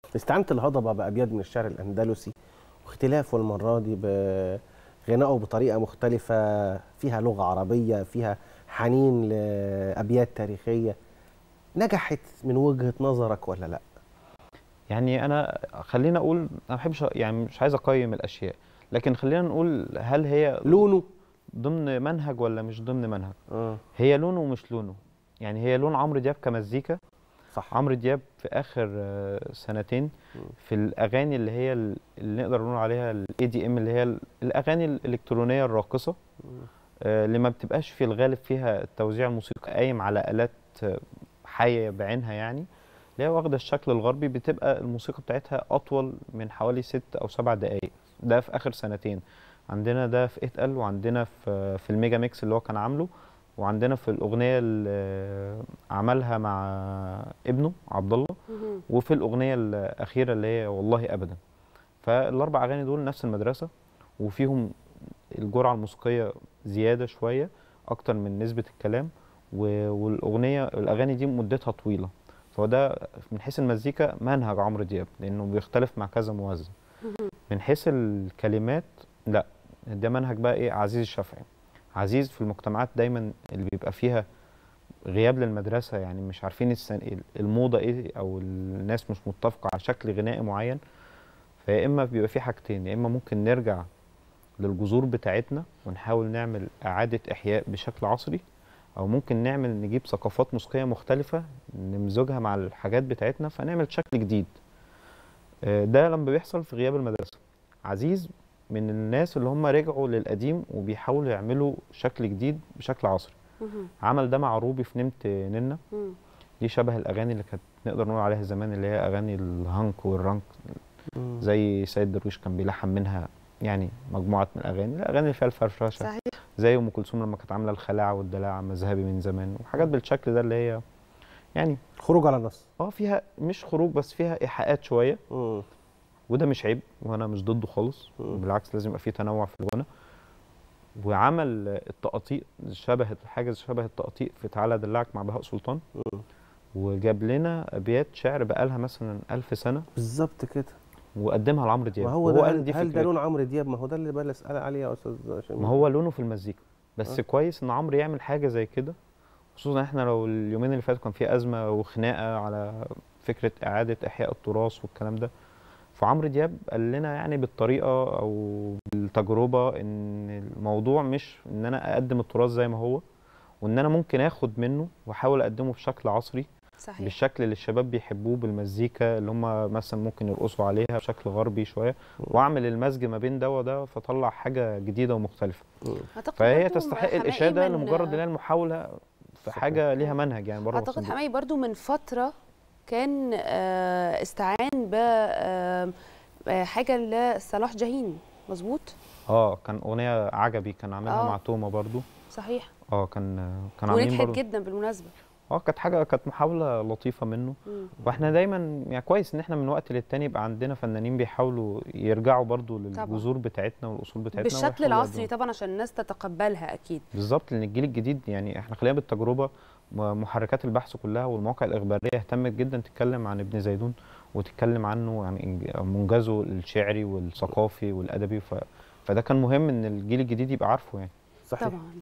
استعنت الهضبه بابيات من الشعر الاندلسي واختلافه المره دي بغنائه بطريقه مختلفه فيها لغه عربيه فيها حنين لابيات تاريخيه نجحت من وجهه نظرك ولا لا يعني انا خلينا اقول انا ما بحبش يعني مش عايز اقيم الاشياء لكن خلينا نقول هل هي لونه ضمن منهج ولا مش ضمن منهج اه هي لونه ومش لونه يعني هي لون عمرو دياب كمزيكا صح عمرو دياب في اخر آه، سنتين مم. في الاغاني اللي هي ال- اللي نقدر نقول عليها الاي دي ام اللي هي ال- الاغاني الالكترونيه الراقصه مم. آه، اللي ما بتبقاش في الغالب فيها التوزيع الموسيقي قايم على آلات آه، حية بعينها يعني اللي هي واخدة الشكل الغربي بتبقى الموسيقى بتاعتها أطول من حوالي ست أو سبع دقايق ده في آخر سنتين عندنا ده في اتقل وعندنا في في الميجا ميكس اللي هو كان عامله وعندنا في الأغنية اللي آه، عملها مع ابنه عبد الله مهم. وفي الأغنية الأخيرة اللي هي والله أبدا فالأربع أغاني دول نفس المدرسة وفيهم الجرعة الموسيقية زيادة شوية أكتر من نسبة الكلام و- والأغنية الأغاني دي مدتها طويلة فده من حيث المزيكا منهج عمرو دياب لأنه بيختلف مع كذا موزع مهم. من حيث الكلمات لا ده منهج بقى إيه عزيز الشافعي عزيز في المجتمعات دايما اللي بيبقى فيها غياب للمدرسة يعني مش عارفين السن... الموضة إيه أو الناس مش متفقة على شكل غنائي معين فيا إما بيبقى في حاجتين يا إما ممكن نرجع للجذور بتاعتنا ونحاول نعمل إعادة إحياء بشكل عصري أو ممكن نعمل نجيب ثقافات موسيقية مختلفة نمزجها مع الحاجات بتاعتنا فنعمل شكل جديد آه، ده لما بيحصل في غياب المدرسة عزيز من الناس اللي هم رجعوا للقديم وبيحاولوا يعملوا شكل جديد بشكل عصري مهم. عمل ده مع روبي في نمت ننة مم. دي شبه الأغاني اللي كانت نقدر نقول عليها زمان اللي هي أغاني الهانك والرانك مم. زي سيد درويش كان بيلحن منها يعني مجموعة من الأغاني الأغاني اللي فيها الفرفشة صحيح زي ام كلثوم لما كانت عامله الخلاعه والدلاعه مذهبي من زمان وحاجات بالشكل ده اللي هي يعني خروج على النص اه فيها مش خروج بس فيها ايحاءات شويه مم. وده مش عيب وانا مش ضده خالص مم. بالعكس لازم يبقى فيه تنوع في الغنى وعمل التقاطيع شبه حاجه شبه التقاطيع في تعالى ادلعك مع بهاء سلطان مم. وجاب لنا ابيات شعر بقالها مثلا ألف سنه بالظبط كده وقدمها لعمرو دياب ما هو وهو ده قال هل, دي هل ده فكرته. لون عمرو دياب ما هو ده اللي بقى اسال عليه يا استاذ شميل ما هو لونه في المزيكا بس آه. كويس ان عمرو يعمل حاجه زي كده خصوصا احنا لو اليومين اللي فاتوا كان في ازمه وخناقه على فكره اعاده احياء التراث والكلام ده فعمرو دياب قال لنا يعني بالطريقه او بالتجربه ان الموضوع مش ان انا اقدم التراث زي ما هو وان انا ممكن اخد منه واحاول اقدمه بشكل عصري صحيح بالشكل اللي الشباب بيحبوه بالمزيكا اللي هم مثلا ممكن يرقصوا عليها بشكل غربي شويه واعمل المزج ما بين ده وده فطلع حاجه جديده ومختلفه أعتقد فهي برضو تستحق حماقي الاشاده من- لمجرد ان هي المحاوله في صحيح. حاجه ليها منهج يعني بره اعتقد الصندوق. حماقي برضو من فتره كان آه، استعان ب آه، آه، حاجه لصلاح جاهين مظبوط اه كان اغنيه عجبي كان عاملها آه. مع توما برضو صحيح اه كان كان عاملين ونجحت برضو جدا بالمناسبه اه كانت حاجه كانت محاوله لطيفه منه مم. واحنا دايما يعني كويس ان احنا من وقت للتاني يبقى عندنا فنانين بيحاولوا يرجعوا برضو للجذور بتاعتنا والاصول بتاعتنا بالشكل ويحاولوا العصري يقدموا. طبعا عشان الناس تتقبلها اكيد بالظبط لان الجيل الجديد يعني احنا خلينا بالتجربه م- محركات البحث كلها والمواقع الاخباريه اهتمت جدا تتكلم عن ابن زيدون وتتكلم عنه يعني إنج- منجزه الشعري والثقافي والادبي ف... فده كان مهم ان الجيل الجديد يبقى عارفه يعني صحيح طبعا